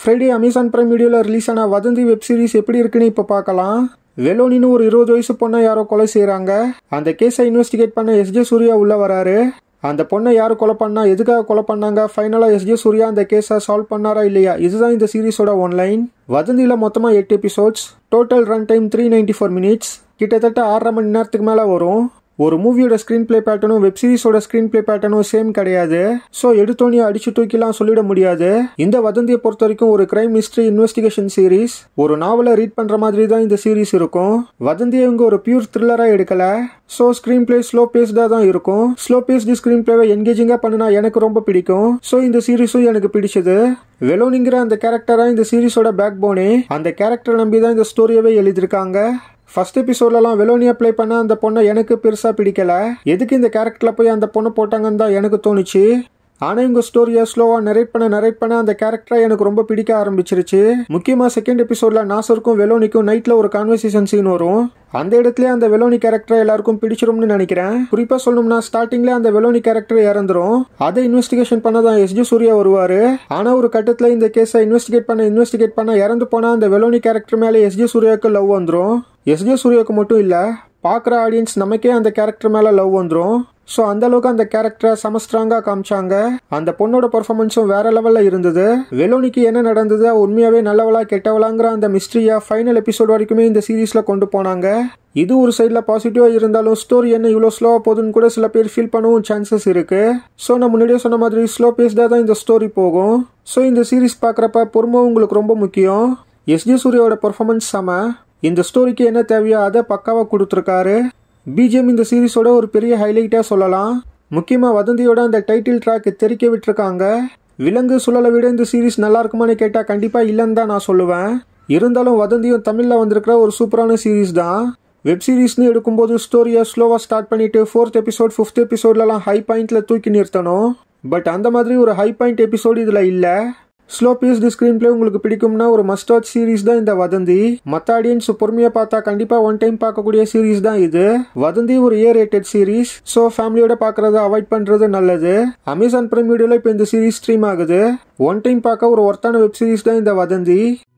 Friday Amazon Prime வீடியோவில் release ஆன Vadhandhi web series எப்படி இருக்குன்னு இப்போ பார்க்கலாம் வெலோனின்னு ஒரு இருபது வயசு பொண்ணை யாரோ கொலை செய்கிறாங்க அந்த கேஸை இன்வெஸ்டிகேட் பண்ண எஸ்ஜே சூர்யா உள்ள வராரு அந்த பொண்ணை யார் கொலை பண்ணா எதுக்காக கொலை பண்ணாங்க ஃபைனலாக எஸ்ஜே சூர்யா அந்த கேஸை சால்வ் பண்ணாரா இல்லையா இதுதான் இந்த சீரிஸோட ஒன்லைன் வதந்தியில் மொத்தமாக எட்டு episodes total run time three ninety four minutes கிட்டத்தட்ட ஆறரை மணி நேரத்துக்கு மேலே வரும் ஒரு மூவியோட ஸ்க்ரீன் பிளே பேட்டர்னும் வெப் சீரிஸோட ஸ்க்ரீன் பிளே பேட்டர்னும் சேம் கிடையாது ஸோ எடுத்தோன்னே அடிச்சு தூக்கிலாம் சொல்லிட முடியாது இந்த வதந்தியை பொறுத்த வரைக்கும் ஒரு கிரைம் மிஸ்ட்ரி இன்வெஸ்டிகேஷன் சீரிஸ் ஒரு நாவலை ரீட் பண்ற மாதிரி தான் இந்த சீரிஸ் இருக்கும் வதந்தியை இவங்க ஒரு பியூர் த்ரில்லரா எடுக்கல ஸோ ஸ்க்ரீன் பிளே ஸ்லோ பேஸ்டா தான் இருக்கும் ஸ்லோ பேஸ்டு ஸ்க்ரீன் பிளேவை என்கேஜிங்கா பண்ணினா எனக்கு ரொம்ப பிடிக்கும் ஸோ இந்த சீரிஸும் எனக்கு பிடிச்சது வெலோனிங்கிற அந்த கேரக்டரா இந்த சீரிஸோட பேக் போனே அந்த கேரக்டரை நம்பி தான் இந்த ஸ்டோரியவே எழுதியிருக்காங்க ஃபர்ஸ்ட் எபிசோட்லலாம் வெலோனியா ப்ளே பண்ண அந்த பொண்ணை எனக்கு பெருசாக பிடிக்கல எதுக்கு இந்த கேரக்டரில் போய் அந்த பொண்ணை போட்டாங்கன்னு தான் எனக்கு தோணுச்சு ஆனால் இவங்க ஸ்டோரியை ஸ்லோவாக நரேட் பண்ண நரேட் பண்ண அந்த கேரக்டரை எனக்கு ரொம்ப பிடிக்க ஆரம்பிச்சிருச்சு முக்கியமாக செகண்ட் எபிசோடில் நாசருக்கும் வெலோனிக்கும் நைட்டில் ஒரு கான்வர்சேஷன் சீன் வரும் அந்த இடத்துல அந்த வெலோனி கேரக்டர் எல்லாருக்கும் பிடிச்சிரும்னு நினைக்கிறேன் குறிப்பாக சொல்லணும்னா ஸ்டார்டிங்ல அந்த வெலோனி கேரக்டர் இறந்துரும் அதை இன்வெஸ்டிகேஷன் பண்ண தான் எஸ்ஜி சூர்யா வருவாரு ஆனா ஒரு கட்டத்தில் இந்த கேஸை இன்வெஸ்டிகேட் பண்ண இன்வெஸ்டிகேட் பண்ண இறந்து போனா அந்த வெலோனி கேரக்டர் மேலே எஸ்ஜி சூர்யாவுக்கு லவ் வந்துடும் எஸ்ஜே சூர்யாவுக்கு மட்டும் இல்லை பார்க்குற ஆடியன்ஸ் நமக்கே அந்த கேரக்டர் மேலே லவ் வந்துடும் ஸோ அந்த அளவுக்கு அந்த கேரக்டரை செம ஸ்ட்ராங்காக காமிச்சாங்க அந்த பொண்ணோட பர்ஃபார்மன்ஸும் வேற லெவலில் இருந்தது வெலோனிக்கு என்ன நடந்தது உண்மையாகவே நல்லவளா கெட்டவளாங்கிற அந்த மிஸ்ட்ரியா ஃபைனல் எபிசோட் வரைக்குமே இந்த சீரீஸில் கொண்டு போனாங்க இது ஒரு சைடில் பாசிட்டிவாக இருந்தாலும் ஸ்டோரி என்ன இவ்வளோ ஸ்லோவாக போகுதுன்னு கூட சில பேர் ஃபீல் பண்ணவும் சான்சஸ் இருக்கு ஸோ நான் முன்னாடியே சொன்ன மாதிரி ஸ்லோ பேஸ்டாக தான் இந்த ஸ்டோரி போகும் ஸோ இந்த சீரீஸ் பார்க்குறப்ப பொறுமை உங்களுக்கு ரொம்ப முக்கியம் எஸ்ஜே சூர்யாவோட பர்ஃபார்மன்ஸ் செம இந்த ஸ்டோரிக்கு என்ன தேவையோ அதை பக்காவாக கொடுத்துருக்காரு பிஜிஎம் இந்த சீரிஸோட ஒரு பெரிய ஹைலைட்டாக சொல்லலாம் முக்கியமாக வதந்தியோட அந்த டைட்டில் ட்ராக் தெரிக்க விட்டுருக்காங்க விலங்கு சுழலை விட இந்த சீரிஸ் நல்லா இருக்குமான்னு கேட்டால் கண்டிப்பாக இல்லைன்னு தான் நான் சொல்லுவேன் இருந்தாலும் வதந்தியும் தமிழில் வந்திருக்கிற ஒரு சூப்பரான சீரிஸ் தான் வெப் சீரிஸ்னு எடுக்கும்போது ஸ்டோரியை ஸ்லோவாக ஸ்டார்ட் பண்ணிட்டு ஃபோர்த் எபிசோட் ஃபிஃப்த் எபிசோட்லலாம் ஹை பாயிண்ட்ல தூக்கி நிறுத்தணும் பட் அந்த மாதிரி ஒரு ஹை பாயிண்ட் எபிசோடு இதில் இல்லை ஸ்லோ பேஸ்டு ஸ்க்ரீன் பிளே உங்களுக்கு பிடிக்கும்னா ஒரு மஸ்ட் வாட்ச் சீரிஸ் தான் இந்த வதந்தி மற்ற ஆடியன்ஸ் பொறுமையாக பார்த்தா கண்டிப்பாக ஒன் டைம் பார்க்கக்கூடிய சீரிஸ் தான் இது வதந்தி ஒரு ஏ ரேட்டட் சீரிஸ் ஸோ ஃபேமிலியோட பார்க்கறத அவாய்ட் பண்ணுறது நல்லது அமேசான் பிரைம் வீடியோவில் இப்போ இந்த சீரிஸ் ஸ்ட்ரீம் ஆகுது ஒன் டைம் பார்க்க ஒரு ஒர்த்தான வெப் சீரிஸ் தான் இந்த வதந்தி